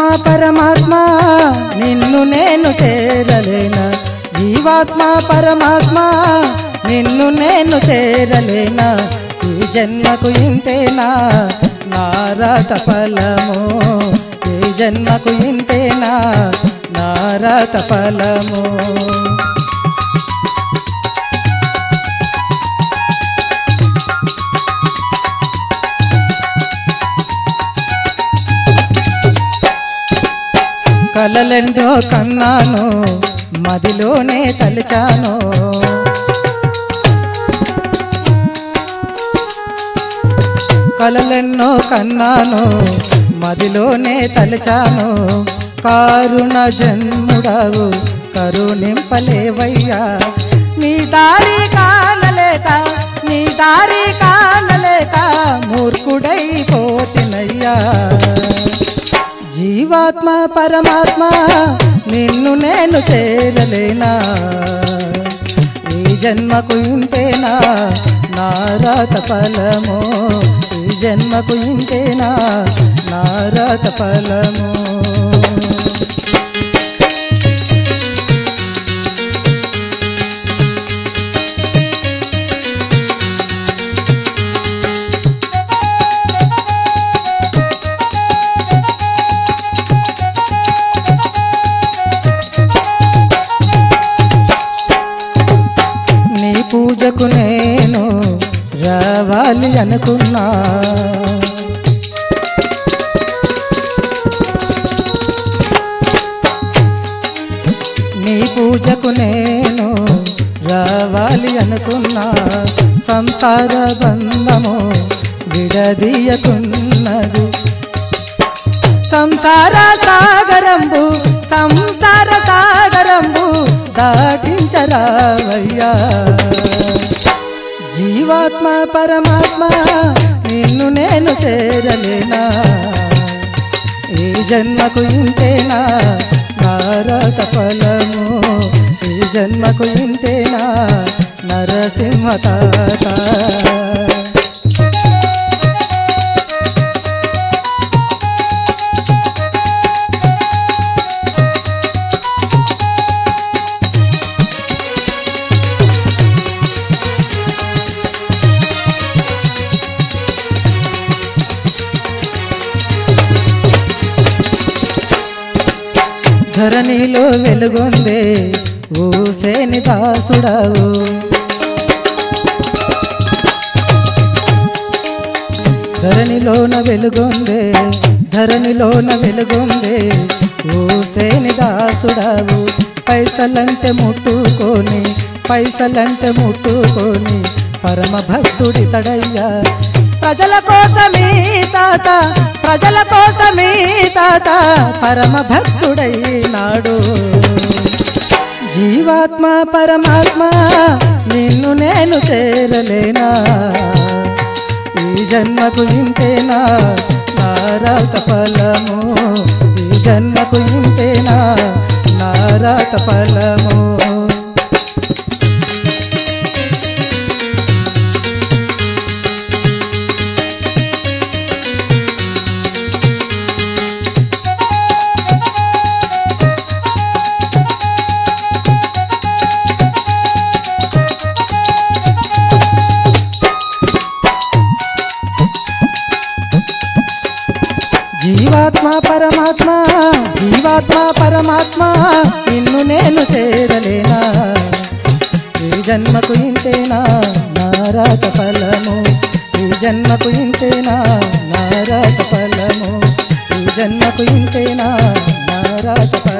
పరమాత్మ నిన్ను నేను చేరలేనా జీవాత్మ పరమాత్మ నిన్ను నేను చేరలేనా ఈ జన్మకు ఇంతేనా నారత ఫలము ఈ జన్మకు ఇంతేనా నారత ఫలము కలలెండో కన్నాను మదిలోనే తలిచాను కలలెన్నో కన్నాను మదిలోనే తలిచాను కారుణ జన్ముడవు కరుణింపలేవయ్యా నీ దారి కానలేక నీ దారి కానలేక మూర్ఖుడైపోతినయ్యా జీవాత్మ పరమాత్మ నిన్ను నేను చేరలేనా ఈ జన్మకు ఇంతేనా నారాత ఫలము ఈ జన్మకు ఇంతేనా నారాత ఫలము నీ పూజకు నేను రావాలి అనుకున్నా నీ పూజకు నేను రావాలి అనుకున్నా సంసార బంధము విడదీయకున్నది సంసార సాగరంబు సంసార సాగరంబు దాటించరావయ్యా జీవాత్మ పరమాత్మ నిన్ను నేను చేరలేనా ఈ జన్మకు ఇంతేనా నారక ఫలము ఈ జన్మకు ఇంతేనా నరసింహ తాత ధరణిలో వెలుగొందే ఊసేని దాసుడవు ధరణిలోన వెలుగొందే ధరణిలోన వెలుగొందే ఊసేని దాసుడవు పైసలంటే ముట్టుకొని పైసలంటే ముట్టుకొని పరమ భక్తుడి తడయ్యా ప్రజల కోసమే తాత ప్రజల కోసమే తాత పరమ భక్తుడైనాడు జీవాత్మ పరమాత్మ నిన్ను నేను చేరలేనా ఈ జన్మకు ఇంతేనా నారాత ఫలము ఈ జన్మకు ఇంతేనా నారాత ఫలము జీవాత్మ పరమాత్మ జీవాత్మ పరమాత్మ నిన్ను నేను చేరలేనా ఈ జన్మకు ఇంతేనా నారాత ఫలము ఈ జన్మకు ఇంతేనా నారాత ఫలము ఈ జన్మకు ఇంతేనా నారాత ఫలము